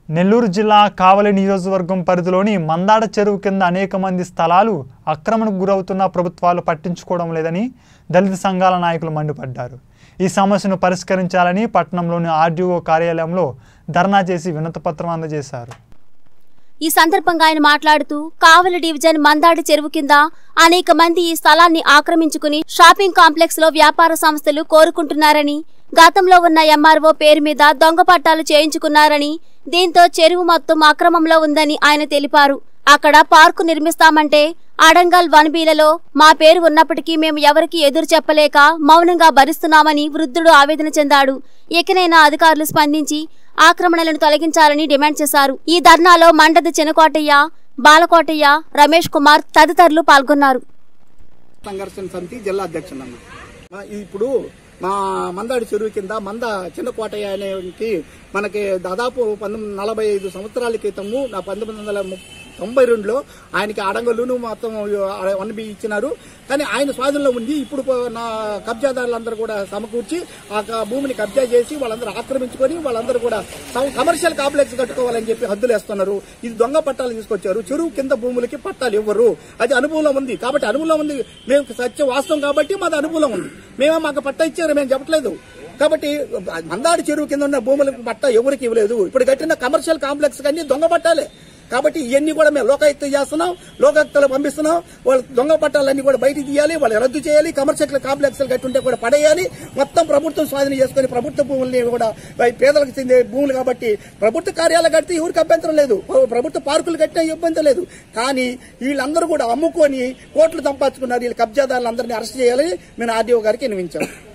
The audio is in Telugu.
నెల్లూరు జిల్లా కావలి నియోజకవర్గం పరిధిలోని మందాడ చెరువు కింద అనేక మంది స్థలాలు ఆక్రమణకు గురవుతున్న ప్రభుత్వాలు పట్టించుకోవడం లేదని దళిత సంఘాల నాయకులు మండిపడ్డారు ఈ సమస్యను పరిష్కరించాలని పట్టణంలోని ఆర్డీఓ కార్యాలయంలో ధర్నా చేసి వినతిపత్రం అందజేశారు ఈ సందర్భంగా ఆయన మాట్లాడుతూ కావలి డివిజన్ మందాడి చెరువు కింద అనేక మంది ఈ స్థలాన్ని ఆక్రమించుకుని షాపింగ్ కాంప్లెక్స్ లో వ్యాపార సంస్థలు కోరుకుంటున్నారని గతంలో ఉన్న ఎంఆర్ఓ పేరు మీద దొంగ పట్టాలు చేయించుకున్నారని దీంతో చెరువు మొత్తం అక్రమంలో ఉందని ఆయన తెలిపారు అక్కడ పార్కు నిర్మిస్తామంటే అడంగల్ వన్ బీలలో మా పేరు ఉన్నప్పటికీ మేము ఎవరికి ఎదురు చెప్పలేక మౌనంగా భరిస్తున్నామని వృద్ధుడు ఆవేదన చెందాడు ఇకనైనా అధికారులు స్పందించి ఆక్రమణలను తొలగించాలని డిమాండ్ చేశారు ఈ ధర్నాలో మండది చినకోటయ్య బాలకోటయ్య రమేష్ కుమార్ తదితరులు పాల్గొన్నారు సంఘర్షణ సమితి జిల్లా అధ్యక్షుడు అన్న ఇప్పుడు మా మందాడి చెరువు కింద మంద చిన్న కోటయ్య అనేకి మనకి దాదాపు పంతొమ్మిది నలభై ఐదు సంవత్సరాల క్రితము నా పంతొమ్మిది వందల ము- తొంభై రెండులో ఆయనకి అడంగలును మొత్తం వన్ బి ఇచ్చినారు కానీ ఆయన స్వాధీనంలో ఉంది ఇప్పుడు పో- నా కబ్జాదారులందరూ కూడా సమకూర్చి ఆ క- భూమిని కబ్జా చేసి వాళ్ళందరూ ఆక్రమించుకొని వాళ్ళందరూ కూడా సం- కమర్షియల్ కాంప్లెక్స్ కట్టుకోవాలని చెప్పి హద్దులు వేస్తున్నారు ఇది దొంగ పట్టాలు తీసుకొచ్చారు చెరువు కింద భూములకి పట్టాలు ఇవ్వరు అది అనుభవం ఉంది కాబట్టి అనుభవం ఉంది మేము సత్య వాస్తవం కాబట్టి మాది అనుభవం ఉంది మేమే మాకు పట్ట ఇచ్చారు మేము చెప్పట్లేదు కాబట్టి మందాడి చెరువు కింద ఉన్న భూములకు పట్ట ఎవరికి ఇవ్వలేదు ఇప్పుడు కట్టిన కమర్షియల్ కాంప్లెక్స్ కానీ దొంగ పట్టాలే కాబట్టి ఇవన్నీ కూడా మేము లోకాయుక్త చేస్తున్నాం లోకాయుక్తలు పంపిస్తున్నాం వాళ్ళ దొంగ పట్టాలన్నీ కూడా బయటికి తీయాలి వాళ్ళు రద్దు చేయాలి కమర్షియల్ కాంప్లెక్స్ కట్టుంటే కూడా పడేయాలి మొత్తం ప్రభుత్వం స్వాధీనం చేసుకుని ప్రభుత్వ భూముల్ని కూడా వై- పేదలకు చెందే భూములు కాబట్టి ప్రభుత్వ కార్యాలయాలు కడితే ఎవరికి అభ్యంతరం లేదు ప్రభుత్వ పార్కులు కట్టినా ఇబ్బంది లేదు కానీ వీళ్ళందరూ కూడా అమ్ముకొని కోట్లు సంపాదించుకున్నారు వీళ్ళు కబ్జాదారులందరినీ అరెస్ట్ చేయాలని మేము ఆర్డీఓ గారికి వినిపించాం